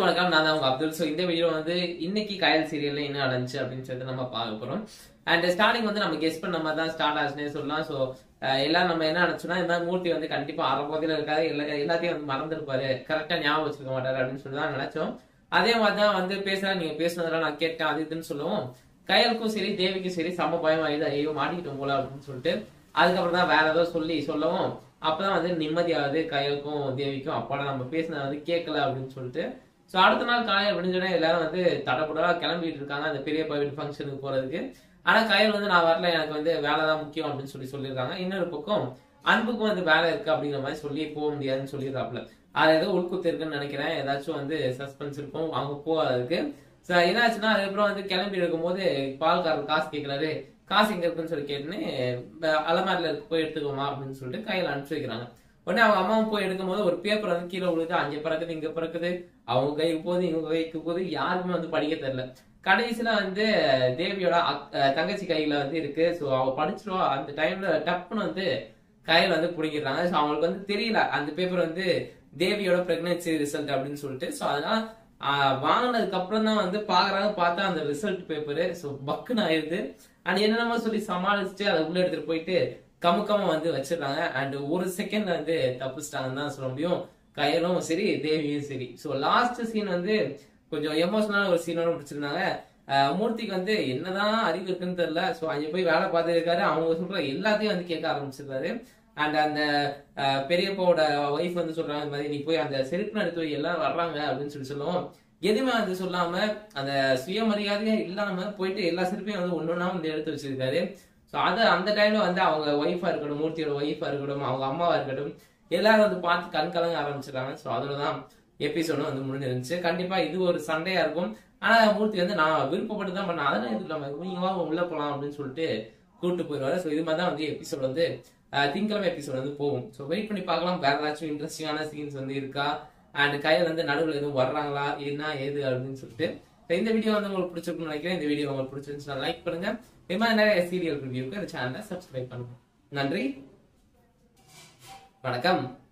வணக்கம் நான் தான் உங்க அப்துல் ஸோ இந்த வீடியோ வந்து இன்னைக்கு கயல் சீரியல்ல என்ன நடந்துச்சு அப்படின்னு சொல்லிட்டு நம்ம பார்க்க போறோம் அண்ட் ஸ்டார்டிங் வந்து நம்ம கெஸ் பண்ண மாதிரி தான் ஸ்டார்ட் ஆச்சுன்னே சொல்லலாம் ஸோ எல்லாம் நம்ம என்ன நினைச்சோம்னா இந்த மாதிரி மூர்த்தி வந்து கண்டிப்பா அறப்போதில இருக்காது எல்லா எல்லாத்தையும் வந்து மறந்துருப்பாரு கரெக்டா ஞாபகம் வச்சிருக்க மாட்டாரு அப்படின்னு சொல்லி தான் நினைச்சோம் அதே மாதிரி தான் வந்து பேசுறா நீங்க பேசுனதெல்லாம் நான் கேட்டேன் அது இதுன்னு சொல்லுவோம் கயலுக்கும் சரி தேவிக்கும் சரி செம்ம பயம் ஆயுது ஐயோ மாட்டிக்கிட்டோம் போல அப்படின்னு சொல்லிட்டு அதுக்கப்புறம் தான் வேற ஏதோ சொல்லி சொல்லவும் அப்பதான் வந்து நிம்மதியாவது கயலுக்கும் தேவிக்கும் அப்பாடா நம்ம பேசினது வந்து கேட்கல அப்படின்னு சொல்லிட்டு ஸோ அடுத்த நாள் காலையில் விடிஞ்சோடனே எல்லாரும் வந்து தடபுடலா கிளம்பிட்டு இருக்காங்க அந்த பெரியப்பா வீட்டு ஃபங்க்ஷனுக்கு போறதுக்கு ஆனா கயல் வந்து நான் வரல எனக்கு வந்து வேலை தான் முக்கியம் அப்படின்னு சொல்லி சொல்லியிருக்காங்க இன்னொரு பக்கம் அன்புக்கும் வந்து வேலை இருக்கு அப்படிங்கிற மாதிரி சொல்லி போக முடியாதுன்னு சொல்லிடுறாப்புல அது ஏதோ உள்குத்து இருக்குன்னு நினைக்கிறேன் ஏதாச்சும் வந்து சஸ்பென்ஸ் இருக்கும் அவங்க போகாததுக்கு ஸோ என்னாச்சுன்னா அதுக்கப்புறம் வந்து கிளம்பி இருக்கும்போது பால்காரர் காசு கேட்குறாரு காசு எங்க இருக்குன்னு சொல்லி கேட்டுன்னு அலமாரில இருக்கு போய் எடுத்துக்கோமா அப்படின்னு சொல்லிட்டு கையில அனுப்பிச்சு வைக்கிறாங்க உடனே அவங்க அம்மாவும் போய் எடுக்கும்போது ஒரு பேப்பர் வந்து கீழே விழுது அங்கே பிறக்குது இங்க பிறக்குது அவங்க கைக்கு போகுது இவங்க கைக்கு போகுது யாருக்குமே வந்து படிக்க தெரியல கடைசியில வந்து தேவியோட அக்- அஹ் தங்கச்சி கையில வந்து இருக்கு ஸோ அவ படிச்சிருவா அந்த டைம்ல டப்புன்னு வந்து கையில வந்து பிடிக்கிறாங்க ஸோ அவங்களுக்கு வந்து தெரியல அந்த பேப்பர் வந்து தேவியோட பிரெக்னன்சி ரிசல்ட் அப்படின்னு சொல்லிட்டு ஸோ அதனால ஆஹ், வாங்கினதுக்கு அப்புறம் தான் வந்து பாக்குறாங்க பார்த்தா அந்த ரிசல்ட் பேப்பரு ஸோ பக்குன்னு ஆயிருது அண்ட் என்னென்னமோ சொல்லி சமாளிச்சுட்டு அதை உள்ள எடுத்துட்டு போயிட்டு கமுக்கமா வந்து வச்சிடுறாங்க அண்ட் ஒரு செகண்ட் வந்து தப்பிச்சிட்டாங்கன்னு தான் சொல்ல முடியும் கயலும் சரி தேவியும் சரி ஸோ லாஸ்ட் சீன் வந்து கொஞ்சம் எமோஷனலான ஒரு சீனோட முடிச்சிருந்தாங்க ஆஹ் மூர்த்திக்கு வந்து என்னதான் அறிவு இருக்குன்னு தெரியல ஸோ அங்கே போய் வேலை பார்த்துட்டு இருக்காரு அவங்க சொல்ற எல்லாத்தையும் வந்து கேட்க ஆரம்பிச்சிருக்காரு அண்ட் அந்த ஆஹ் பெரியப்பாவோட ஒய்ஃப் வந்து சொல்றாங்க இந்த மாதிரி நீ போய் அந்த செருப்பு எடுத்து வை, எல்லாம் வர்றாங்க அப்படின்னு சொல்லி சொல்லுவோம் எதுவுமே வந்து சொல்லாம அந்த சுயமரியாதையே இல்லாம போயிட்டு எல்லா செருப்பையும் வந்து ஒன்னொன்னா வந்து எடுத்து வச்சிருக்காரு ஸோ அது அந்த டைம்ல வந்து அவங்க ஒய்ஃபா இருக்கட்டும் மூர்த்தியோட ஒய்ஃபா இருக்கட்டும் அவங்க அம்மாவா இருக்கட்டும் எல்லாரும் வந்து பார்த்து கண் கலங்க ஆரம்பிச்சிடுறாங்க ஸோ அதுல தான் எபிசோடும் வந்து முடிஞ்சிருந்துச்சு கண்டிப்பா இது ஒரு சண்டையா இருக்கும் ஆனா மூர்த்தி வந்து நான் விருப்பப்பட்டு தான் பண்ணேன் அதெல்லாம் இது இல்லாம நீங்க வாங்க உள்ள போலாம் அப்படின்னு சொல்லிட்டு கூட்டு போயிடுவாரு ஸோ இது மாதிரி தான் வந்து எபிசோட் வந்து அஹ், திங்கட்கிழமை எபிசோட் வந்து போகும் ஸோ வெயிட் பண்ணி பார்க்கலாம் வேற ஏதாச்சும் இன்ட்ரெஸ்டிங்கான சீன்ஸ் வந்து இருக்கா அண்ட் கையில் வந்து நடுவில் எதுவும் வர்றாங்களா என்ன ஏது அப்படின்னு சொல்லிட்டு So, இந்த வீடியோ வந்து உங்களுக்கு பிடிச்சிருக்கும்னு நினைக்கிறேன் இந்த வீடியோ உங்களுக்கு பிடிச்சிருந்துச்சுன்னா லைக் பண்ணுங்க இது மாதிரி நிறைய சீரியல் ரிவ்யூக்கு இந்த சேனலை சப்ஸ்கிரைப் பண்ணுங்க நன்றி வணக்கம்